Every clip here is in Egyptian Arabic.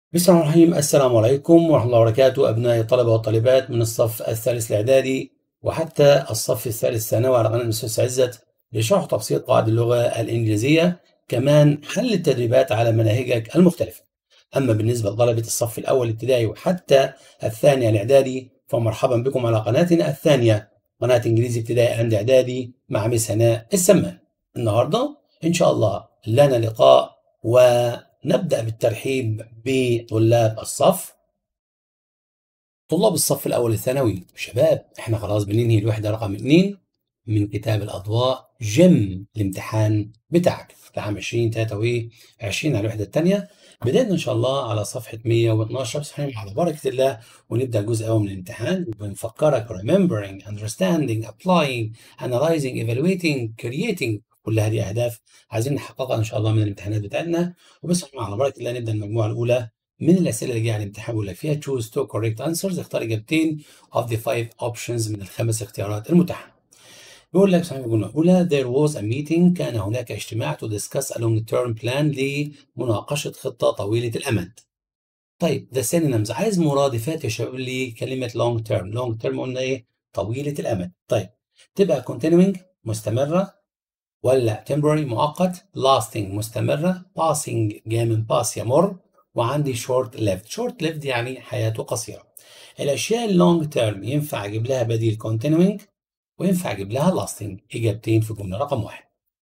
بسم الله الرحمن الرحيم السلام عليكم ورحمة الله وبركاته أبناء الطلبة والطالبات من الصف الثالث الإعدادي وحتى الصف الثالث ثانوي على قناة الأستاذ عزت لشرح تبسيط قواعد اللغة الإنجليزية كمان حل التدريبات على مناهجك المختلفة أما بالنسبة لطلبة الصف الأول الابتدائي وحتى الثاني الإعدادي فمرحبا بكم على قناتنا الثانية قناة إنجليزي ابتدائي عند إعدادي مع مس هناء السمان النهاردة إن شاء الله لنا لقاء و نبدأ بالترحيب بطلاب الصف طلاب الصف الأول الثانوي شباب احنا خلاص بننهي الوحدة رقم 2 من كتاب الأضواء جم الامتحان بتاعك لعام 20 23 على الوحدة الثانية بدأنا إن شاء الله على صفحة 112 صحيح على بركة الله ونبدأ الجزء الأول من الامتحان بنفكرك remembering understanding applying analyzing evaluating creating كل هذه اهداف عايزين نحققها ان شاء الله من الامتحانات بتاعتنا وبس على بركه الله نبدا المجموعه الاولى من الاسئله اللي جايه على الامتحان بيقول لك فيها choose two correct answers اختار اجابتين of the five options من الخمس اختيارات المتاحه. بيقول لك صحيح الجمله الاولى there was a meeting كان هناك اجتماع to discuss a long term plan لمناقشه خطه طويله الامد. طيب ده synonyms عايز مرادفات يا شباب لكلمه long term long term قلنا ايه؟ طويله الامد. طيب تبقى continuing مستمره ولا temporary مؤقت lasting مستمرة passing جاي من pass يمر وعندي short lived short lived يعني حياته قصيرة الأشياء long term ينفع أجيب لها بديل continuing وينفع أجيب لها lasting إجابتين في جملة رقم واحد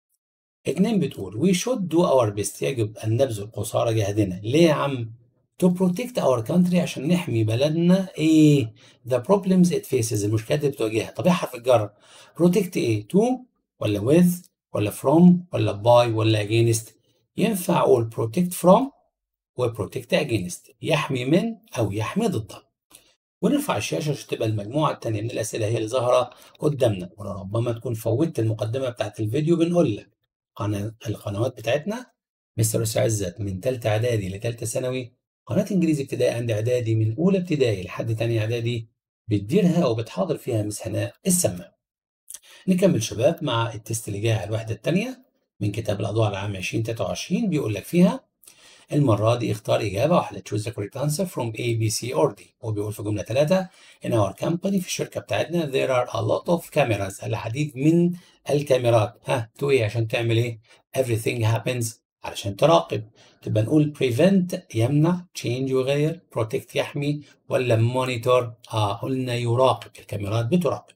اتنين بتقول we should do our best يجب أن نبذل قصارى جهدنا ليه يا عم to protect our country عشان نحمي بلدنا ايه the problems it faces المشكلات اللي بتواجهها طب ايه حرف الجر protect ايه to ولا with ولا from ولا by ولا against ينفع أقول protect from و protect against يحمي من أو يحمي ضد ونرفع الشاشة عشان تبقى المجموعة التانية من الأسئلة هي اللي ظاهرة قدامنا ولربما تكون فوتت المقدمة بتاعت الفيديو بنقول لك قناة القنوات بتاعتنا مستر أسر عزت من تالتة إعدادي لتالتة ثانوي قناة إنجليزي ابتدائي عند إعدادي من أولى ابتدائي لحد تانية إعدادي بتديرها وبتحاضر فيها مس هناء السمان نكمل شباب مع التست اللي جاي على الوحدة الثانية من كتاب الأضواء العام 2023 بيقول لك فيها المرة دي اختار إجابة واحدة choose the correct answer from A, B, C or D وبيقول في جملة ثلاثة in our company في الشركة بتاعتنا there are a lot of cameras العديد من الكاميرات ها تو إيه عشان تعمل إيه everything happens علشان تراقب تبقى نقول prevent يمنع change يغير protect يحمي ولا monitor آه قلنا يراقب الكاميرات بتراقب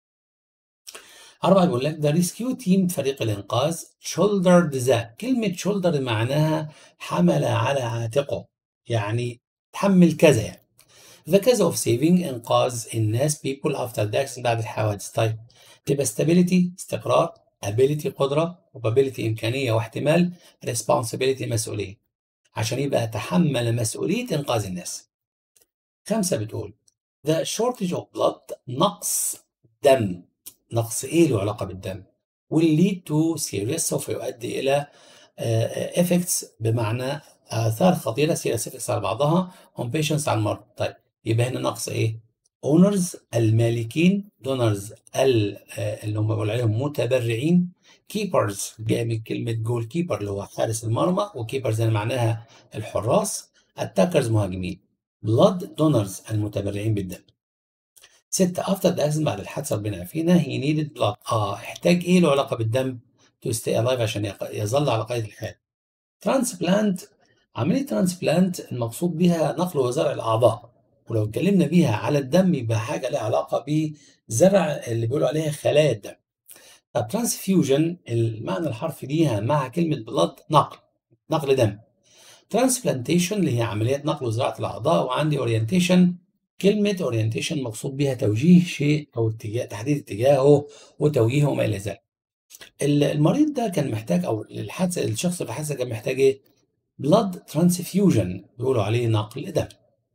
أربعة بيقول لك ذا ريسكيو تيم فريق الإنقاذ شولدرد ذا كلمة شولدر معناها حمل على عاتقه يعني تحمل كذا يعني ذا كذا اوف سيفنج إنقاذ الناس people after the بعد الحوادث طيب تبقى stability استقرار ability قدرة probability إمكانية واحتمال responsibility مسؤولية عشان يبقى تحمل مسؤولية إنقاذ الناس خمسة بتقول the shortage of blood نقص دم نقص ايه له علاقه بالدم will lead to serious سوف يؤدي الى effects بمعنى اثار خطيره serious effects على بعضها on patients على المرضى طيب يبقى هنا نقص ايه owners المالكين donors اللي هم بيقول عليهم متبرعين keepers جاي من كلمه جول كيبر اللي هو حارس المرمى وكيبرز يعني معناها الحراس attackers مهاجمين blood donors المتبرعين بالدم ستة after the accident بعد الحادثة ربنا يعافينا he needed blood اه احتاج ايه له علاقة بالدم to stay alive عشان يظل على قيد الحياة transplant عملية transplant المقصود بها نقل وزرع الأعضاء ولو اتكلمنا بيها على الدم يبقى حاجة لها علاقة بزرع اللي بيقولوا عليها خلايا الدم طب transfusion المعنى الحرفي ليها مع كلمة blood نقل نقل دم transplantation اللي هي عملية نقل وزراعة الأعضاء وعندي orientation كلمة اورينتيشن مقصود بها توجيه شيء أو اتجاه تحديد اتجاهه وتوجيهه وما إلى ذلك. المريض ده كان محتاج أو الحادثة الشخص في الحادثة كان محتاج إيه؟ بلاد ترانسفيوجن بيقولوا عليه نقل دم.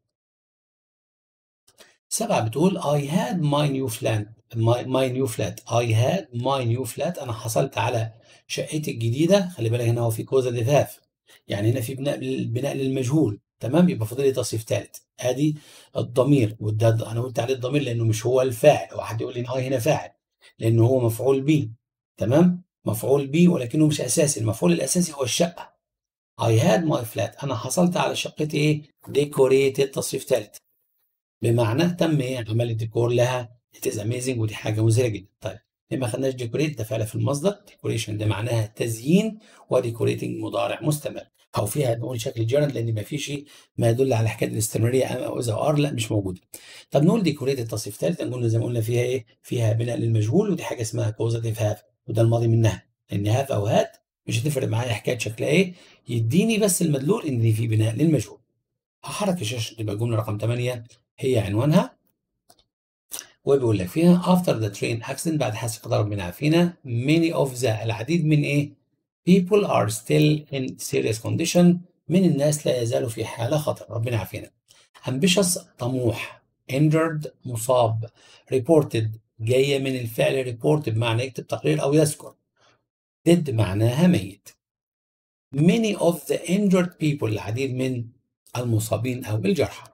سبعة بتقول I had my new flat my, my new flat I had my new flat أنا حصلت على شقتي الجديدة خلي بالك هنا هو في كوزا دفاف يعني هنا في بناء بناء للمجهول تمام يبقى فاضل لي تصريف ثالث ادي الضمير وده انا قلت عليه الضمير لانه مش هو الفاعل واحد يقول لي اه هنا فاعل لانه هو مفعول به تمام مفعول به ولكنه مش اساسي المفعول الاساسي هو الشقه I had my flat أنا حصلت على شقتي إيه decorated تصريف ثالث بمعنى تم إيه عمل الديكور لها it is amazing ودي حاجة مزهرة جدا طيب ليه ما خدناش decorate ده فعل في المصدر decoration ده معناها تزيين وديكوريتنج مضارع مستمر او فيها نقول شكل جيرند لان ما فيش ما يدل على حكايه الاستمراريه ام او اذا ار لا مش موجوده. طب نقول ديكوريت التصريف ثالث نقول زي ما قلنا فيها ايه؟ فيها بناء للمجهول ودي حاجه اسمها كوزاتيف هاف وده الماضي منها لان هاف او هات مش هتفرق معايا حكايه شكلها ايه يديني بس المدلول ان دي في بناء للمجهول. هحرك الشاشه تبقى الجمله رقم 8 هي عنوانها وبيقول لك فيها after the train accident بعد حادث قطار ربنا عافينا many of the العديد من ايه؟ people are still in serious condition من الناس لا يزالوا في حالة خطر ربنا يعافينا ambitious طموح injured مصاب reported جاية من الفعل report بمعنى يكتب تقرير أو يذكر dead معناها ميت many of the injured people العديد من المصابين أو الجرحى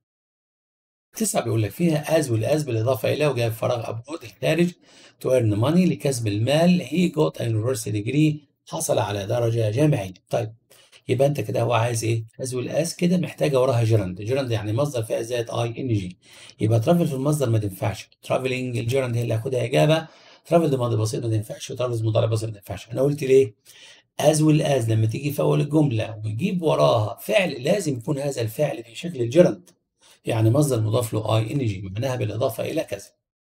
تسعة بيقول لك فيها as والas بالإضافة إلى وجايب فراغ abroad الخارج to earn money لكسب المال he got a university degree حصل على درجة جامعية طيب يبقى انت كده هو عايز ايه؟ از والاس كده محتاجه وراها جيرند، جيرند يعني مصدر فعل زائد اي ان جي. يبقى ترافل في المصدر ما تنفعش، ترافلنج الجيرند هي اللي هاخدها اجابه، ترافل ده ماضي بسيط ما تنفعش، وترافل مضارع بسيط ما تنفعش. انا قلت ليه؟ از والاز لما تيجي في اول الجمله ويجيب وراها فعل لازم يكون هذا الفعل في شكل الجيرند. يعني مصدر مضاف له اي ان جي معناها بالاضافه الى كذا.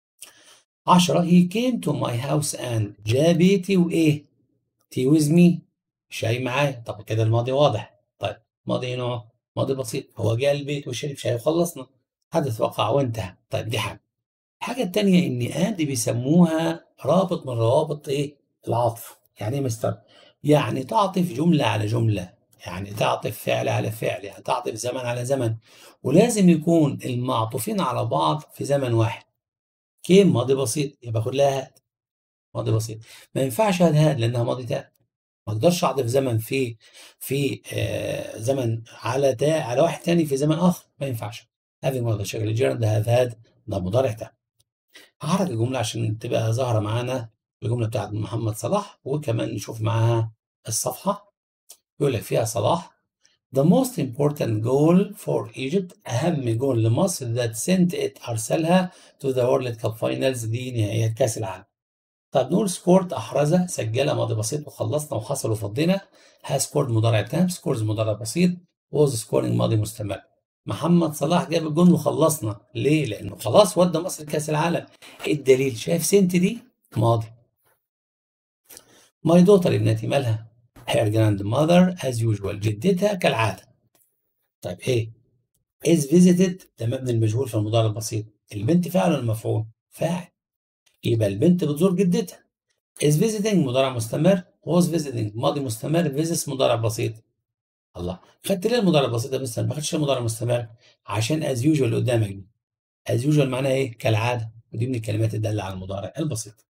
10 he came to my house and جاء بيتي وايه؟ تي ويز مي شاي معايا طب كده الماضي واضح طيب ماضي نوع ماضي بسيط هو جاء البيت وشرب شاي وخلصنا حدث وقع وانتهى طيب دي حاجه الحاجه الثانيه ان اند بيسموها رابط من روابط ايه العطف يعني ايه مستر يعني تعطف جمله على جمله يعني تعطف فعل على فعل يعني تعطف زمن على زمن ولازم يكون المعطوفين على بعض في زمن واحد كيم ماضي بسيط يبقى خد لها هات ماضي بسيط ما ينفعش هاد هاد لانها ماضي تام ما اقدرش اعطف زمن في في آه زمن على تا على واحد تاني في زمن اخر ما ينفعش هذه ماضي شكل الجيرند هاد هاد ده مضارع تام هحرك الجمله عشان تبقى ظاهره معانا الجمله بتاعت محمد صلاح وكمان نشوف معاها الصفحه يقول لك فيها صلاح The most important goal for Egypt أهم جول لمصر that sent it أرسلها to the World Cup Finals دي نهائيات كأس العالم. طب نقول سكورت احرزها سجلها ماضي بسيط وخلصنا وحصل وفضينا ها سكورد مضارع تام سكورز مضارع بسيط ووز سكورينج ماضي مستمر محمد صلاح جاب الجون وخلصنا ليه؟ لانه خلاص ودى مصر كاس العالم ايه الدليل؟ شايف سنت دي؟ ماضي ماي دوتر ابنتي مالها؟ هير جراند ماذر از يوجوال جدتها كالعاده طيب ايه؟ از فيزيتد ده مبني المجهول في المضارع البسيط البنت فاعل ولا مفعول؟ فاعل يبقى البنت بتزور جدتها is visiting مضارع مستمر was visiting ماضي مستمر visits مضارع بسيط الله خدت ليه المضارع البسيط ده مستمر ما خدتش المضارع المستمر عشان as usual اللي قدامك دي as usual معناها ايه كالعاده ودي من الكلمات الداله على المضارع البسيط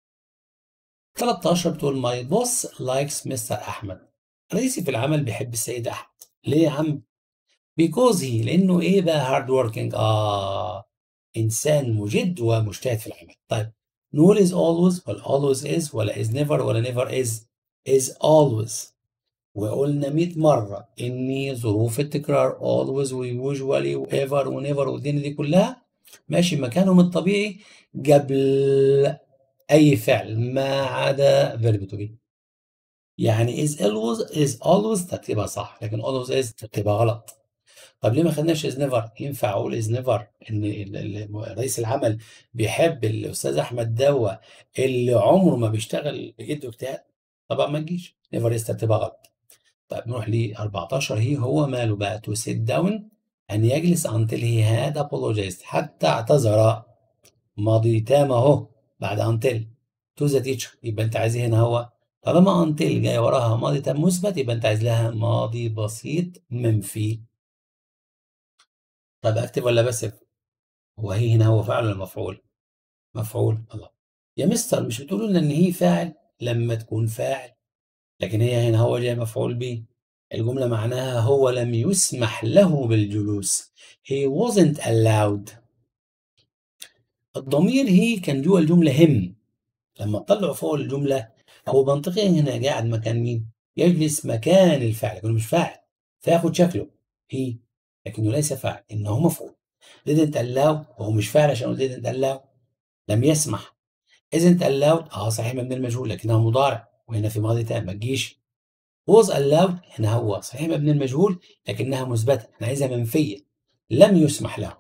13 بتقول my boss likes Mr. أحمد رئيسي في العمل بيحب السيد أحمد ليه يا عم؟ because he لأنه إيه بقى hard working آه إنسان مجد ومجتهد في العمل طيب نقول is always ولا always is ولا is never ولا never is is always وقلنا 100 مرة إن ظروف التكرار always و usually و ever و never والدنيا دي كلها ماشي مكانهم الطبيعي قبل أي فعل ما عدا verb to be يعني is always is always ترتيبها صح لكن always is ترتيبها غلط طب ليه ما خدناش از نيفر؟ ينفع اقول از نيفر ان رئيس العمل بيحب الاستاذ احمد دوا اللي عمره ما بيشتغل بجد واجتهاد؟ طبعا ما تجيش نيفر از ترتيبها غلط. طيب نروح ل 14 هي هو ماله بقى تو سيت داون ان يجلس until he had apologized حتى اعتذر ماضي تام اهو بعد until تو ذا تيتشر يبقى انت عايز هنا هو طالما until جاي وراها ماضي تام مثبت يبقى انت عايز لها ماضي بسيط منفي طب اكتب ولا بسف؟ هو هي هنا هو فاعل ولا مفعول؟ مفعول الله يا مستر مش بتقولوا لنا ان هي فاعل لما تكون فاعل لكن هي هنا هو جاي مفعول به الجملة معناها هو لم يسمح له بالجلوس he wasn't allowed الضمير هي كان جوه الجملة هم لما تطلعوا فوق الجملة هو منطقيا هنا قاعد مكان مين؟ يجلس مكان الفاعل يكون مش فاعل فياخد شكله هي لكنه ليس فاعل انه مفعول didn't allow وهو مش فاعل عشان قلت didn't allow لم يسمح isn't allowed اه صحيح مبني المجهول لكنها مضارع وهنا في ماضي تام ما تجيش was allowed هنا هو صحيح مبني المجهول لكنها مثبته انا عايزها منفيه لم يسمح له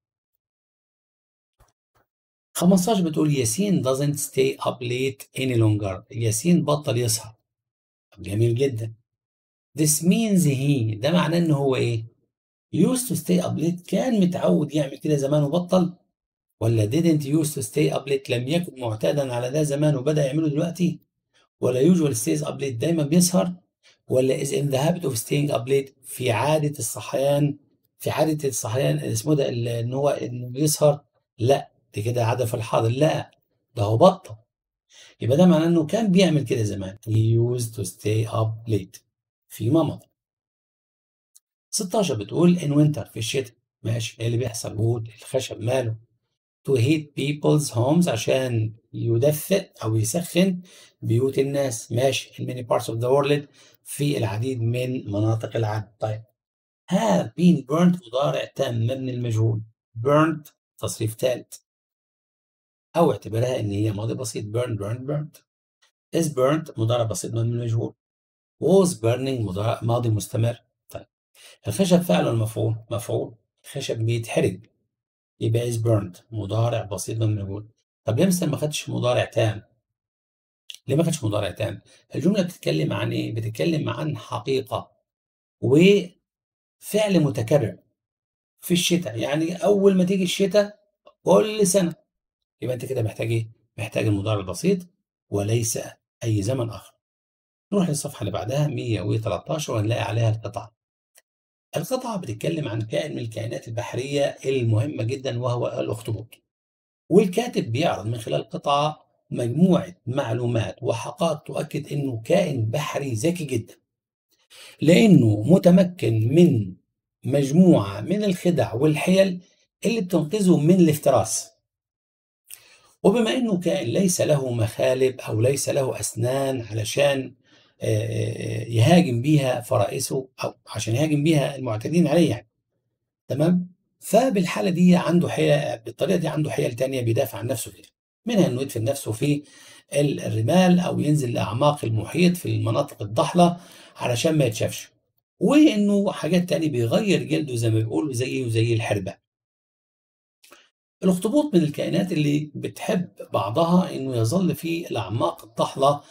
15 بتقول ياسين doesn't stay up late any longer ياسين بطل يسهر جميل جدا this means he ده معناه ان هو ايه used to stay up late كان متعود يعمل كده زمان وبطل ولا didn't used to stay up late لم يكن معتادا على ده زمان وبدأ يعمله دلوقتي ولا usually stays up late دايما بيسهر ولا is in the habit of staying up late في عادة الصحيان في عادة الصحيان اسمه ده ان هو انه بيسهر لا دي كده عادة في الحاضر لا ده هو بطل يبقى ده معناه انه كان بيعمل كده زمان he used to stay up late فيما مضى 16 بتقول in winter في الشتاء ماشي ايه اللي بيحصل قول الخشب ماله to heat people's homes عشان يدفئ او يسخن بيوت الناس ماشي in many parts of the world في العديد من مناطق العالم طيب have been burnt مضارع تام مبني المجهول burnt تصريف ثالث او اعتبرها ان هي ماضي بسيط burn burn burnt is burnt مضارع بسيط مبني المجهول was burning مضارع ماضي مستمر طيب الخشب فعل ولا مفعول مفعول الخشب بيتحرق يبقى is burned مضارع بسيط مبني المجهول طب ليه مثلا ما خدش مضارع تام ليه ما خدش مضارع تام الجمله بتتكلم عن ايه بتتكلم عن حقيقه وفعل متكرر في الشتاء يعني اول ما تيجي الشتاء كل سنه يبقى انت كده محتاج ايه محتاج المضارع البسيط وليس اي زمن اخر نروح للصفحه اللي بعدها 113 وهنلاقي عليها القطعه القطعه بتتكلم عن كائن من الكائنات البحريه المهمه جدا وهو الاخطبوط والكاتب بيعرض من خلال القطعه مجموعه معلومات وحقائق تؤكد انه كائن بحري ذكي جدا لانه متمكن من مجموعه من الخدع والحيل اللي بتنقذه من الافتراس وبما انه كائن ليس له مخالب او ليس له اسنان علشان يهاجم بيها فرائسه او عشان يهاجم بيها المعتدين عليه يعني تمام فبالحاله دي عنده حيل بالطريقه دي عنده حيل تانية بيدافع عن نفسه فيها منها انه يدفن نفسه في الرمال او ينزل لاعماق المحيط في المناطق الضحله علشان ما يتشافش وانه حاجات تانية بيغير جلده زي ما بيقولوا زيه وزي الحربه الاخطبوط من الكائنات اللي بتحب بعضها انه يظل في الاعماق الضحله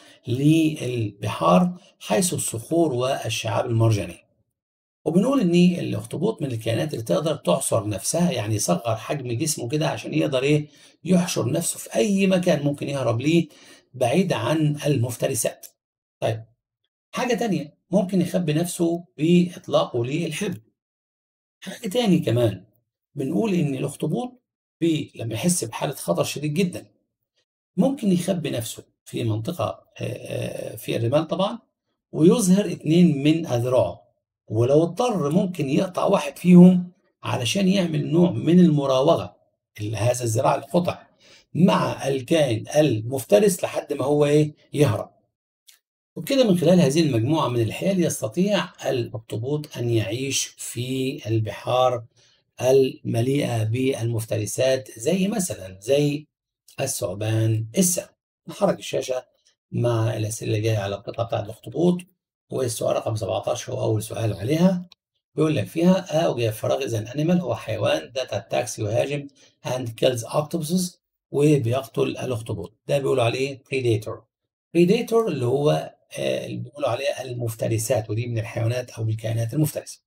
للبحار حيث الصخور والشعاب المرجانيه وبنقول ان الاخطبوط من الكائنات اللي تقدر تعصر نفسها يعني يصغر حجم جسمه كده عشان يقدر ايه يحشر نفسه في اي مكان ممكن يهرب ليه بعيد عن المفترسات طيب حاجه تانية ممكن يخبي نفسه باطلاقه للحبل حاجه تاني كمان بنقول ان الاخطبوط لما يحس بحالة خطر شديد جدا ممكن يخبي نفسه في منطقة في الرمال طبعا ويظهر اتنين من أذرعه ولو اضطر ممكن يقطع واحد فيهم علشان يعمل نوع من المراوغة هذا الذراع القطع مع الكائن المفترس لحد ما هو ايه يهرب وبكده من خلال هذه المجموعة من الحيل يستطيع الأخطبوط أن يعيش في البحار المليئة بالمفترسات زي مثلا زي الثعبان السام نحرك الشاشة مع الأسئلة اللي جاية على القطعة بتاعت الأخطبوط والسؤال رقم 17 هو أول سؤال عليها بيقول لك فيها أوجه الفراغ إذا أنيمال هو حيوان ذات أتاكس يهاجم and kills octopuses وبيقتل الأخطبوط ده بيقولوا عليه predator predator اللي هو اللي بيقولوا عليه المفترسات ودي من الحيوانات أو الكائنات المفترسة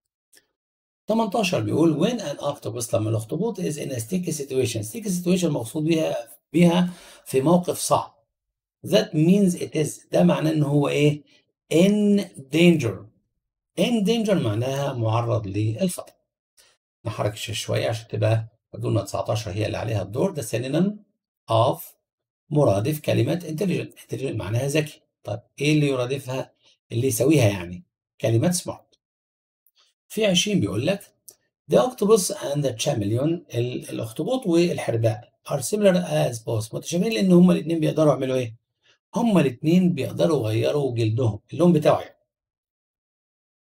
18 بيقول when an octopus لما الاخطبوط is in a sticky situation sticky situation مقصود بيها بيها في موقف صعب that means it is ده معناه ان هو ايه in danger in danger معناها معرض للخطر نحرك الشاشة شوية عشان تبقى قلنا 19 هي اللي عليها الدور ده synonym of مرادف كلمة intelligent intelligent معناها ذكي طيب ايه اللي يرادفها اللي يساويها يعني كلمة smart في 20 بيقول لك The octopus and the chameleon الاخطبوط والحرباء are similar as both متشابهين لان هما الاثنين بيقدروا يعملوا ايه؟ هما الاثنين بيقدروا يغيروا جلدهم اللون بتاعه يعني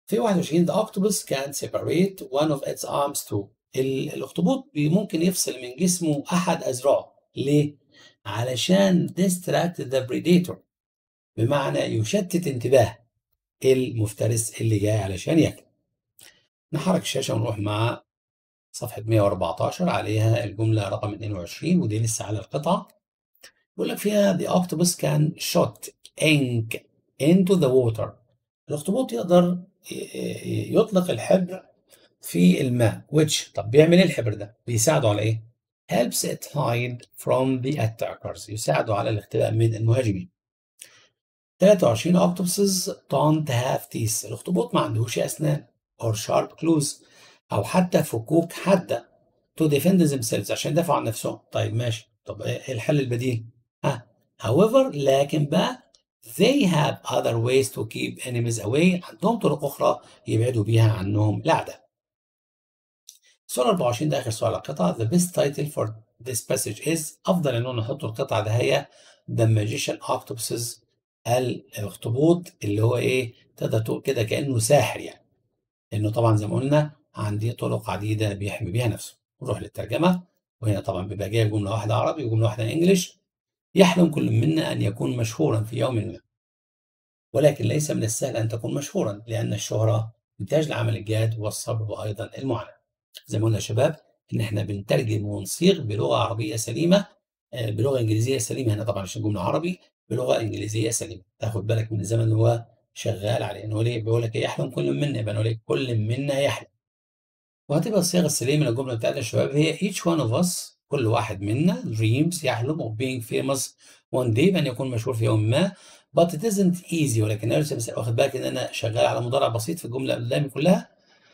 في 21 the octopus can separate one of its arms too ال- الاخطبوط بي- ممكن يفصل من جسمه احد اذرعه ليه علشان distract the predator بمعنى يشتت انتباه المفترس اللي جاي علشان ياكل نحرك الشاشه ونروح مع صفحه 114 عليها الجمله رقم 22 ودي لسه على القطعه بيقول لك فيها the octopus can shot ink into the water الاخطبوط يقدر ي- ي- يطلق الحبر في الماء which طب بيعمل ايه الحبر ده؟ بيساعده على ايه؟ helps it hide from the attackers يساعده على الاختباء من المهاجمين 23 octopuses don't have teeth الاخطبوط ما عندهوش اسنان or sharp claws او حتى فكوك حاده to defend themselves عشان يدافعوا عن نفسهم طيب ماشي طب ايه الحل البديل؟ ها however لكن بقى they have other ways to keep enemies away عندهم طرق اخرى يبعدوا بيها عنهم الاعداء سؤال 24 ده اخر سؤال على القطعه the best title for this passage is افضل انه نحط القطعه ده هي the magician octopuses الاخطبوط اللي هو ايه تقدر تقول كده كانه ساحر يعني لانه طبعا زي ما قلنا عندي طرق عديده بيحمي بيها نفسه نروح للترجمه وهنا طبعا بيبقى جاي جمله واحده عربي وجمله واحده انجليش يحلم كل منا ان يكون مشهورا في يوم ما ولكن ليس من السهل ان تكون مشهورا لان الشهره نتاج العمل الجاد والصبر وايضا المعاناه زي ما قلنا يا شباب ان احنا بنترجم ونصيغ بلغه عربيه سليمه آه، بلغه انجليزيه سليمه هنا طبعا عشان جمله عربي بلغه انجليزيه سليمه تاخد بالك من الزمن اللي هو شغال عليه انه ليه بيقول لك إيه؟ يحلم كل منا يبقى نقول لك كل منا يحلم وهتبقى الصيغه السليمه للجمله بتاعتنا يا شباب هي each one of us كل واحد منا dreams يحلم of being famous one day بان يكون مشهور في يوم ما but it isn't easy ولكن انا لسه واخد بالك ان انا شغال على مضارع بسيط في الجمله اللي قدامي كلها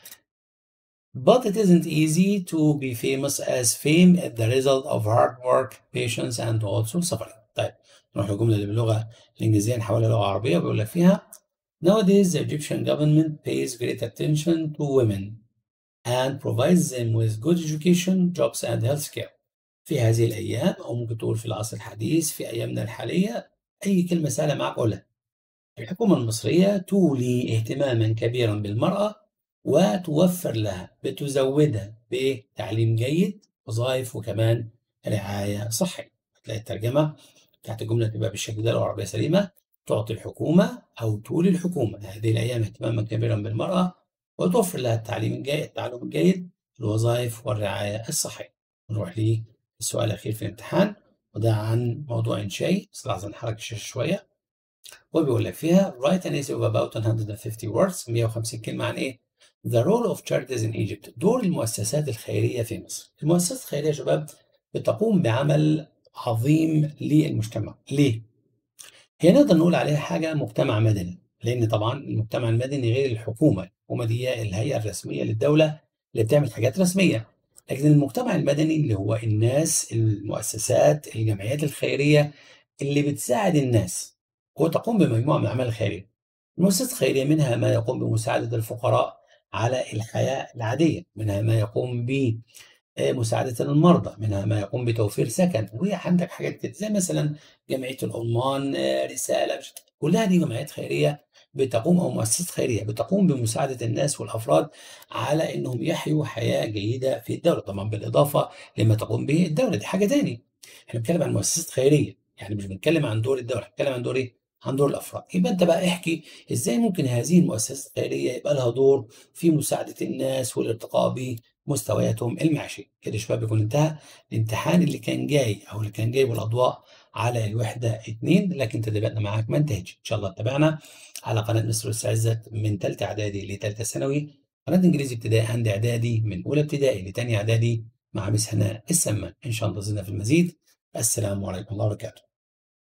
But it isn't easy to be famous as fame is the result of hard work, patience and also suffering. طيب نروح للجملة اللي باللغة الإنجليزية نحولها لغة عربية بيقول لك فيها Nowadays the Egyptian government pays great attention to women and provides them with good education, jobs and health care. في هذه الأيام أو ممكن تقول في العصر الحديث في أيامنا الحالية أي كلمة سهلة معاك قولها. الحكومة المصرية تولي اهتماما كبيرا بالمرأة وتوفر لها بتزودها بتعليم جيد وظائف وكمان رعاية صحية هتلاقي الترجمة بتاعت الجملة تبقى بالشكل ده لو عربية سليمة تعطي الحكومة أو تولي الحكومة هذه الأيام اهتماما كبيرا بالمرأة وتوفر لها التعليم الجيد التعلم الجيد الوظائف والرعاية الصحية نروح للسؤال الأخير في الامتحان وده عن موضوع إنشائي بس لحظة نحرك الشاشة شوية وبيقول لك فيها write an essay of about 150 words 150 كلمة عن إيه؟ The role of charities in Egypt دور المؤسسات الخيرية في مصر المؤسسات الخيرية يا شباب بتقوم بعمل عظيم للمجتمع ليه؟ هي نقدر نقول عليها حاجة مجتمع مدني لأن طبعا المجتمع المدني غير الحكومة الحكومة دي هي الهيئة الرسمية للدولة اللي بتعمل حاجات رسمية لكن المجتمع المدني اللي هو الناس المؤسسات الجمعيات الخيرية اللي بتساعد الناس وتقوم بمجموعة من الأعمال الخيرية المؤسسات الخيرية منها ما يقوم بمساعدة الفقراء على الحياة العادية منها ما يقوم بمساعدة المرضى منها ما يقوم بتوفير سكن وهي عندك حاجات كده زي مثلا جمعية الألمان آه، رسالة مش- كلها دي جمعيات خيرية بتقوم أو مؤسسات خيرية بتقوم بمساعدة الناس والأفراد على إنهم يحيوا حياة جيدة في الدولة طبعا بالإضافة لما تقوم به الدولة دي حاجة تاني احنا بنتكلم عن مؤسسات خيرية يعني مش بنتكلم عن دور الدولة بنتكلم عن دور إيه؟ عن دور الأفراد يبقى أنت بقى احكي إزاي ممكن هذه المؤسسات الخيرية يبقى لها دور في مساعدة الناس والارتقاء بمستوياتهم المعيشية كده يا شباب يكون انتهى الامتحان اللي كان جاي أو اللي كان جايبه الأضواء على الوحدة اتنين لكن تدريباتنا معاك ما انتهتش إن شاء الله اتبعنا على قناة مستر أستاذ عزت من تالتة إعدادي لتالتة ثانوي قناة إنجليزي ابتدائي عند إعدادي من أولى ابتدائي لتانية إعدادي مع مس هناء السمان إن شاء الله انتظرنا في المزيد السلام عليكم ورحمة الله وبركاته